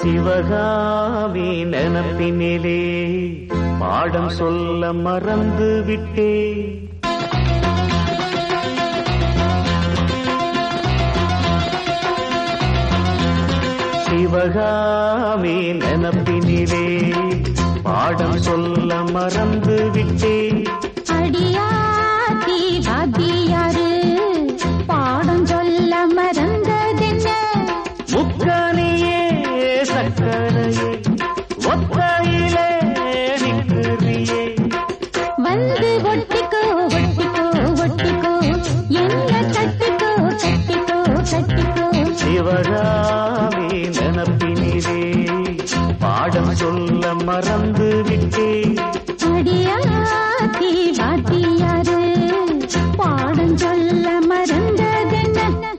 சிவகாமி நினப்பினிலே பாடம் சொல்ல மறந்து விட்டேன் சிவகாமி நினப்பினிலே பாடம் சொல்ல மறந்து விட்டேன் அடியாத்தி வாத்தியாரு பாடம் சொல்ல மறந்ததென்ன முக்கனியே சக்கரையே ஒத்தையிலே நிற்கிறியே வந்து ஒட்டிக்கோ ஒட்டிக்கோ ஒட்டிக்கோ என்ன கட்டிக்கோ கட்டிக்கோ கட்டிக்கோ சிவகாமி நினப்பினிலே பாடம் சொல்ல மறந்து விட்டேன் அடியாத்தி வாத்தியாரு பாடம் சொல்ல மறந்ததென்ன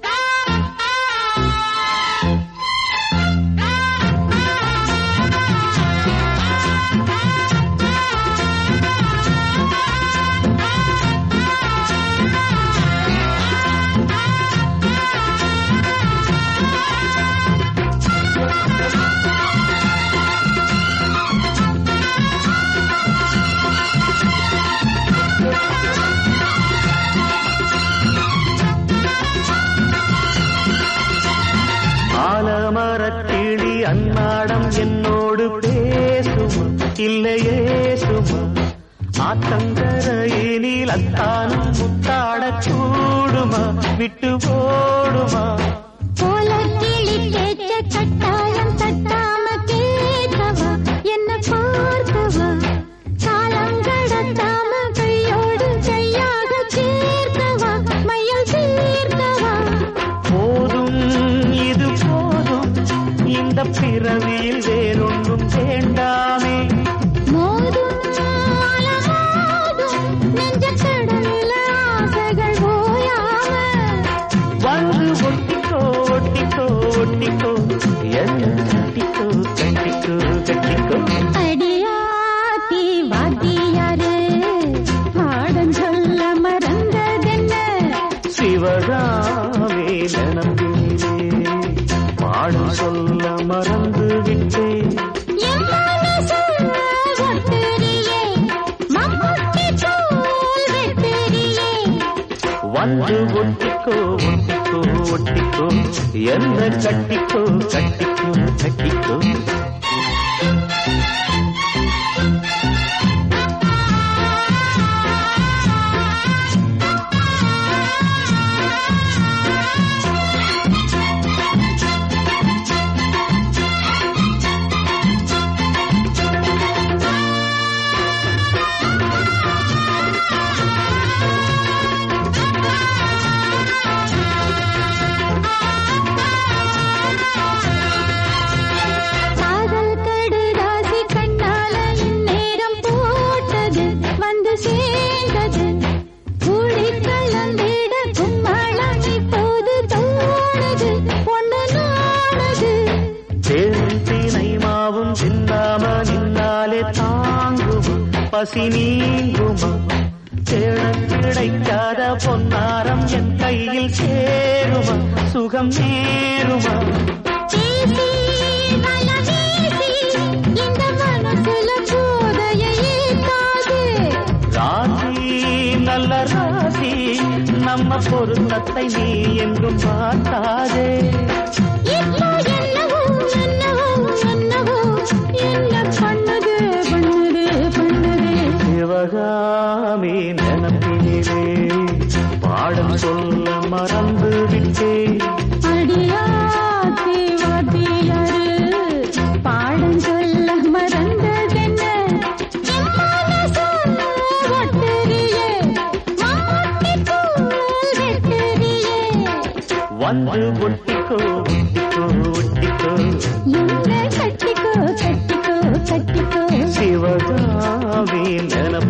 ஆலமரக்கிளி அன்னாடம் என்னோடு பேசுமா இல்லையே சுமா ஆத்தங்கரையினில் அத்தானும் முத்தாடக் கூடுமா விட்டு ஓடுமா போல கிளி கேட்க கட்டாயம் தட்டாம கேட்கவா என்ன பார்த்தவா காலம் கடத்தாம கையோடு கையாக சேர்க்கவா மையம் தீர்க்கவா போதும் இது போதும் இந்த பிறவியில் வேறொன்றும் வேண்டாமே மோதும் அலமோதும் நெஞ்ச கடல்ல ஆசைகள் ஓயாம வந்து ஒட்டிக்கோ ஒட்டிக்கோ ஒட்டிக்கோ என்ன கட்டிக்கோ கட்டிக்கோ கட்டிக்கோ அடியாத்தி வாத்தியாரு பாடம் சொல்ல மறந்ததென்ன சிவகாமே நம்பினே பாடம் சொல்ல மறந்து விட்டேன் என் மனசு ஒட்டுறியே, மம்முட்டி தூள் வெட்டுறியே. வந்து ஒட்டிக்கோ ஒட்டிக்கோ ஒட்டிக்கோ என்ன கட்டிக்கோ கட்டிக்கோ கட்டிக்கோ காதல் கடுதாசி கண்ணால இந்நேரம் போட்டது, வந்து சேர்ந்தது. கூடி கலந்திட கும்மாளம் இப்போது தோணுது, பொண்ணு நாணுது. தேனும் தீனை மாவும் சிந்தாம நின்னாலே தாங்குமா பசி நீங்குமா தேடம் கிடைக்காத பொன்னாரம் என் கையில் சேருமா சுகம் நேருமா பேசி, வலம் வீசி, இந்த மனசுல போதையை ஏத்தாது. ராசி நல்ல ராசி நம்ம பொருத்தத்தை நீ என்றும் பார்த்தாதே இப்போ என்னவோ, என்னவோ, என்னவோ, என்ன பண்ணுது, பண்ணுது, பண்ணுது. சிவகாமி நினப்பினிலே பாடம் சொல்ல மறந்து விட்டேன் அடியாத்தி வாத்தியாரு, பாடம் சொல்ல மறந்ததென்ன? என் மனசு ஒட்டுறியே, மம்முட்டி தூள் வெட்டுறியே. வந்து ஒட்டிக்கோ ஒட்டிக்கோ ஒட்டிக்கோ என்ன கட்டிக்கோ கட்டிக்கோ கட்டிக்கோ சிவகாமி நினப்பினிலே